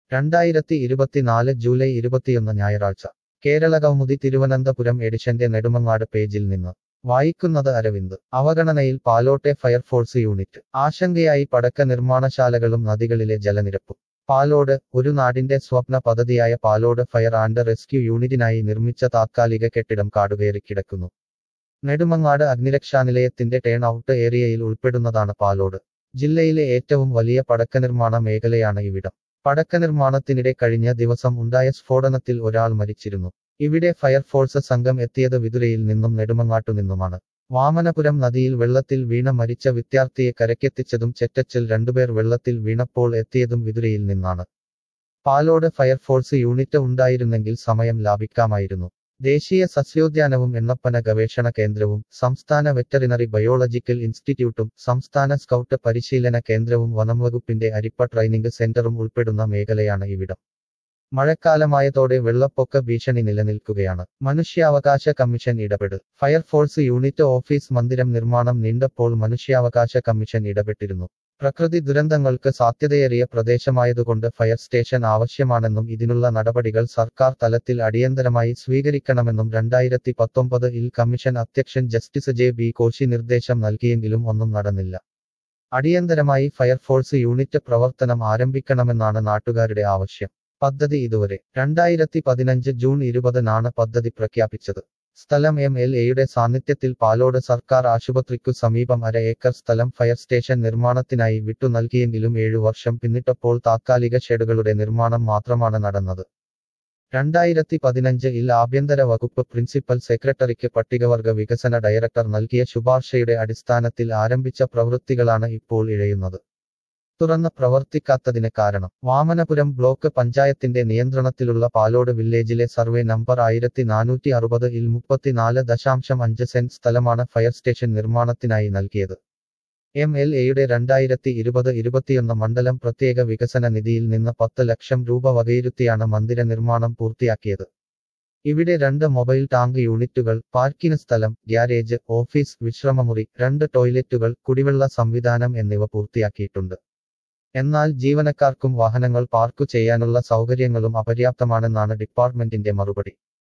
രണ്ടായിരത്തി ഇരുപത്തിനാല് ജൂലൈ ഇരുപത്തിയൊന്ന് ഞായറാഴ്ച കേരള കൗമുദി തിരുവനന്തപുരം എഡിഷന്റെ നെടുമങ്ങാട് പേജിൽ നിന്ന് വായിക്കുന്നത് അരവിന്ദ് അവഗണനയിൽ പാലോട്ടെ ഫയർഫോഴ്സ് യൂണിറ്റ് ആശങ്കയായി പടക്ക നിർമ്മാണശാലകളും നദികളിലെ ജലനിരപ്പും പാലോട് ഒരു നാടിന്റെ സ്വപ്ന പദ്ധതിയായ പാലോട് ഫയർ ആൻഡ് റെസ്ക്യൂ യൂണിറ്റിനായി നിർമ്മിച്ച താത്കാലിക കെട്ടിടം കാടുകയറി കിടക്കുന്നു നെടുമങ്ങാട് അഗ്നിരക്ഷാനിലയത്തിന്റെ ടേൺ ഔട്ട് ഏരിയയിൽ ഉൾപ്പെടുന്നതാണ് പാലോട് ജില്ലയിലെ ഏറ്റവും വലിയ പടക്ക നിർമ്മാണ മേഖലയാണ് ഇവിടം പടക്ക നിർമ്മാണത്തിനിടെ കഴിഞ്ഞ ദിവസം ഉണ്ടായ സ്ഫോടനത്തിൽ ഒരാൾ മരിച്ചിരുന്നു ഇവിടെ ഫയർഫോഴ്സ് സംഘം എത്തിയത് വിതുരയിൽ നിന്നും നെടുമങ്ങാട്ടു നിന്നുമാണ് വാമനപുരം നദിയിൽ വെള്ളത്തിൽ വീണ മരിച്ച വിദ്യാർത്ഥിയെ കരക്കെത്തിച്ചതും ചെറ്റച്ചിൽ രണ്ടുപേർ വെള്ളത്തിൽ വീണപ്പോൾ എത്തിയതും വിതുരയിൽ നിന്നാണ് പാലോട് ഫയർഫോഴ്സ് യൂണിറ്റ് ഉണ്ടായിരുന്നെങ്കിൽ സമയം ലാഭിക്കാമായിരുന്നു ദേശീയ സസ്യോദ്യാനവും എണ്ണപ്പന ഗവേഷണ കേന്ദ്രവും സംസ്ഥാന വെറ്ററിനറി ബയോളജിക്കൽ ഇൻസ്റ്റിറ്റ്യൂട്ടും സംസ്ഥാന സ്കൗട്ട് പരിശീലന കേന്ദ്രവും വനംവകുപ്പിന്റെ അരിപ്പ ട്രെയിനിംഗ് സെന്ററും ഉൾപ്പെടുന്ന മേഖലയാണ് ഇവിടം മഴക്കാലമായതോടെ വെള്ളപ്പൊക്ക ഭീഷണി നിലനിൽക്കുകയാണ് മനുഷ്യാവകാശ കമ്മീഷൻ ഇടപെട് ഫയർഫോഴ്സ് യൂണിറ്റ് ഓഫീസ് മന്ദിരം നിർമ്മാണം നീണ്ടപ്പോൾ മനുഷ്യാവകാശ കമ്മീഷൻ ഇടപെട്ടിരുന്നു പ്രകൃതി ദുരന്തങ്ങൾക്ക് സാധ്യതയേറിയ പ്രദേശമായതുകൊണ്ട് ഫയർ സ്റ്റേഷൻ ആവശ്യമാണെന്നും ഇതിനുള്ള നടപടികൾ സർക്കാർ തലത്തിൽ അടിയന്തരമായി സ്വീകരിക്കണമെന്നും രണ്ടായിരത്തി പത്തൊമ്പത് ഇൽ കമ്മീഷൻ അധ്യക്ഷൻ ജസ്റ്റിസ് ജെ ബി കോശി നിർദ്ദേശം നൽകിയെങ്കിലും ഒന്നും നടന്നില്ല അടിയന്തരമായി ഫയർഫോഴ്സ് യൂണിറ്റ് പ്രവർത്തനം ആരംഭിക്കണമെന്നാണ് നാട്ടുകാരുടെ ആവശ്യം പദ്ധതി ഇതുവരെ രണ്ടായിരത്തി പതിനഞ്ച് ജൂൺ ഇരുപതിനാണ് പദ്ധതി പ്രഖ്യാപിച്ചത് സ്ഥലം എം എൽ എയുടെ സാന്നിധ്യത്തിൽ പാലോട് സർക്കാർ ആശുപത്രിക്കു സമീപം അര ഏക്കർ സ്ഥലം ഫയർ സ്റ്റേഷൻ നിർമ്മാണത്തിനായി വിട്ടു നൽകിയെങ്കിലും ഏഴു വർഷം പിന്നിട്ടപ്പോൾ താത്കാലിക ഷെഡുകളുടെ നിർമ്മാണം മാത്രമാണ് നടന്നത് രണ്ടായിരത്തി പതിനഞ്ച് ഇൽ ആഭ്യന്തര വകുപ്പ് പ്രിൻസിപ്പൽ സെക്രട്ടറിക്ക് പട്ടികവർഗ വികസന ഡയറക്ടർ നൽകിയ ശുപാർശയുടെ അടിസ്ഥാനത്തിൽ ആരംഭിച്ച പ്രവൃത്തികളാണ് ഇപ്പോൾ ഇഴയുന്നത് തുറന്ന് പ്രവർത്തിക്കാത്തതിന് കാരണം വാമനപുരം ബ്ലോക്ക് പഞ്ചായത്തിന്റെ നിയന്ത്രണത്തിലുള്ള പാലോട് വില്ലേജിലെ സർവേ നമ്പർ ആയിരത്തി നാനൂറ്റി അറുപത് ഇൽ മുപ്പത്തിനാല് ദശാംശം അഞ്ച് സെന്റ് സ്ഥലമാണ് ഫയർ സ്റ്റേഷൻ നിർമ്മാണത്തിനായി നൽകിയത് എം എൽ എയുടെ രണ്ടായിരത്തി ഇരുപത് ഇരുപത്തിയൊന്ന് മണ്ഡലം പ്രത്യേക വികസന നിധിയിൽ നിന്ന് പത്ത് ലക്ഷം രൂപ വകയിരുത്തിയാണ് മന്ദിര നിർമ്മാണം പൂർത്തിയാക്കിയത് ഇവിടെ രണ്ട് മൊബൈൽ ടാങ്ക് യൂണിറ്റുകൾ പാർക്കിന് സ്ഥലം ഗ്യാരേജ് ഓഫീസ് വിശ്രമമുറി രണ്ട് ടോയ്ലറ്റുകൾ കുടിവെള്ള സംവിധാനം എന്നിവ പൂർത്തിയാക്കിയിട്ടുണ്ട് എന്നാൽ ജീവനക്കാർക്കും വാഹനങ്ങൾ പാർക്കു ചെയ്യാനുള്ള സൗകര്യങ്ങളും അപര്യാപ്തമാണെന്നാണ് ഡിപ്പാർട്ട്മെന്റിന്റെ മറുപടി